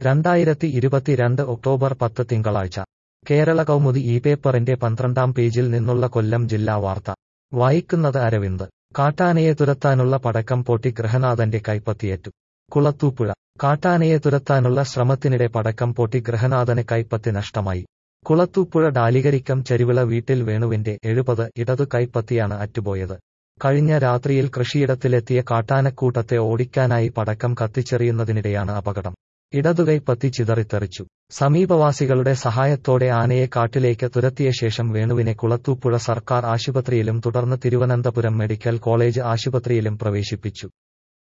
രണ്ടായിരത്തി ഇരുപത്തിരണ്ട് ഒക്ടോബർ പത്ത് തിങ്കളാഴ്ച കേരള കൗമുദി ഈ പേപ്പറിന്റെ പന്ത്രണ്ടാം പേജിൽ നിന്നുള്ള കൊല്ലം ജില്ലാ വാർത്ത വായിക്കുന്നത് അരവിന്ദ് കാട്ടാനയെ തുരത്താനുള്ള പടക്കം പൊട്ടി ഗൃഹനാഥന്റെ കൈപ്പത്തിയേറ്റു കുളത്തൂപ്പുഴ കാട്ടാനയെ തുരത്താനുള്ള ശ്രമത്തിനിടെ പടക്കം പൊട്ടി ഗൃഹനാഥന് കൈപ്പത്തി നഷ്ടമായി കുളത്തൂപ്പുഴ ഡാലികരിക്കം ചെരുവിള വീട്ടിൽ വേണുവിന്റെ എഴുപത് ഇടതു കൈപ്പത്തിയാണ് അറ്റുപോയത് കഴിഞ്ഞ രാത്രിയിൽ കൃഷിയിടത്തിലെത്തിയ കാട്ടാനക്കൂട്ടത്തെ ഓടിക്കാനായി പടക്കം കത്തിച്ചെറിയുന്നതിനിടെയാണ് അപകടം ഇടതുകൈപ്പത്തി ചിതറിത്തെറിച്ചു സമീപവാസികളുടെ സഹായത്തോടെ ആനയെ കാട്ടിലേക്ക് തുരത്തിയ ശേഷം വേണുവിനെ കുളത്തൂപ്പുഴ സർക്കാർ ആശുപത്രിയിലും തുടർന്ന് തിരുവനന്തപുരം മെഡിക്കൽ കോളേജ് ആശുപത്രിയിലും പ്രവേശിപ്പിച്ചു